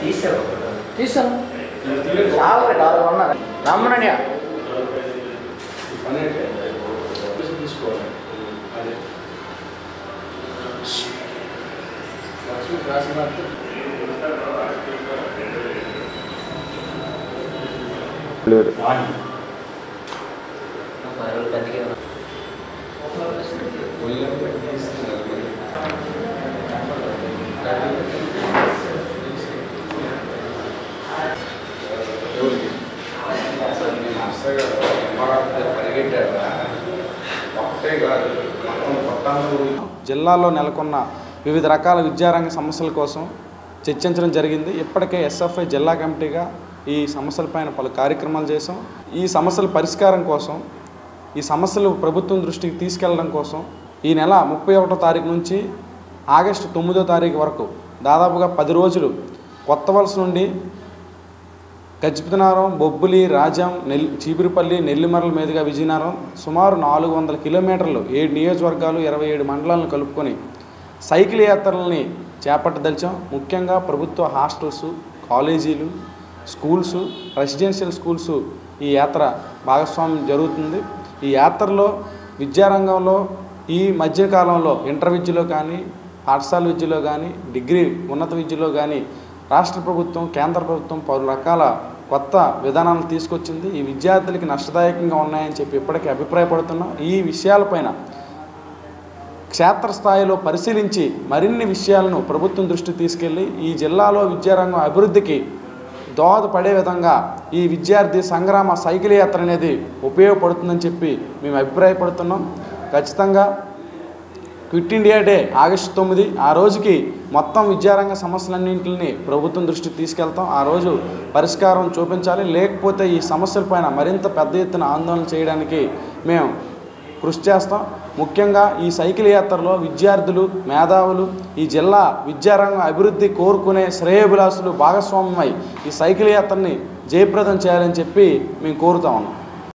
తీసావు తీసాను చాలా నాలుగు ఉన్నారు రమ్మనండి పని అంటే తీసుకోవాలి అదే లక్ష్మి రాసిన జిల్లాలో నెలకొన్న వివిధ రకాల విద్యారంగ సమస్యల కోసం చర్చించడం జరిగింది ఇప్పటికే ఎస్ఎఫ్ఐ జిల్లా కమిటీగా ఈ సమస్యలపైన పలు కార్యక్రమాలు చేసాం ఈ సమస్యల పరిష్కారం కోసం ఈ సమస్యలు ప్రభుత్వం దృష్టికి తీసుకెళ్లడం కోసం ఈ నెల ముప్పై ఒకటో తారీఖు నుంచి ఆగస్టు తొమ్మిదో తారీఖు వరకు దాదాపుగా పది రోజులు కొత్త వలస నుండి గజపతినారం బొబ్బులి రాజాం నెల్ చీపురుపల్లి నెల్లిమర్ల మీదుగా విజయనగరం సుమారు నాలుగు వందల కిలోమీటర్లు ఏడు నియోజకవర్గాలు ఇరవై ఏడు మండలాలను కలుపుకొని సైకిల్ యాత్రలని చేపట్టదలిచాం ముఖ్యంగా ప్రభుత్వ హాస్టల్స్ కాలేజీలు స్కూల్స్ రెసిడెన్షియల్ స్కూల్స్ ఈ యాత్ర భాగస్వామ్యం జరుగుతుంది ఈ యాత్రలో విద్యారంగంలో ఈ మధ్యకాలంలో ఇంటర్ విద్యలో కానీ పాఠశాల విద్యలో కానీ డిగ్రీ ఉన్నత విద్యలో కానీ రాష్ట్ర ప్రభుత్వం కేంద్ర ప్రభుత్వం పలు రకాల కొత్త విధానాలను తీసుకొచ్చింది ఈ విద్యార్థులకి నష్టదాయకంగా ఉన్నాయని చెప్పి ఇప్పటికీ అభిప్రాయపడుతున్నాం ఈ విషయాలపైన క్షేత్రస్థాయిలో పరిశీలించి మరిన్ని విషయాలను ప్రభుత్వం దృష్టికి తీసుకెళ్ళి ఈ జిల్లాలో విద్యారంగం అభివృద్ధికి దోహదపడే విధంగా ఈ విద్యార్థి సంగ్రామ సైకిల్ యాత్ర అనేది ఉపయోగపడుతుందని చెప్పి మేము అభిప్రాయపడుతున్నాం ఖచ్చితంగా క్విట్ ఇండియా డే ఆగస్టు తొమ్మిది ఆ రోజుకి మొత్తం విద్యారంగ సమస్యలన్నింటిని ప్రభుత్వం దృష్టికి తీసుకెళ్తాం ఆ రోజు పరిష్కారం చూపించాలి లేకపోతే ఈ సమస్యలపైన మరింత పెద్ద ఎత్తున ఆందోళన చేయడానికి మేము కృషి చేస్తాం ముఖ్యంగా ఈ సైకిల్ యాత్రలో విద్యార్థులు మేధావులు ఈ జిల్లా విద్యారంగం అభివృద్ధి కోరుకునే శ్రేయోభిలాసులు భాగస్వామ్యమై ఈ సైకిల్ యాత్రని జయప్రదం చేయాలని చెప్పి మేము కోరుతా ఉన్నాం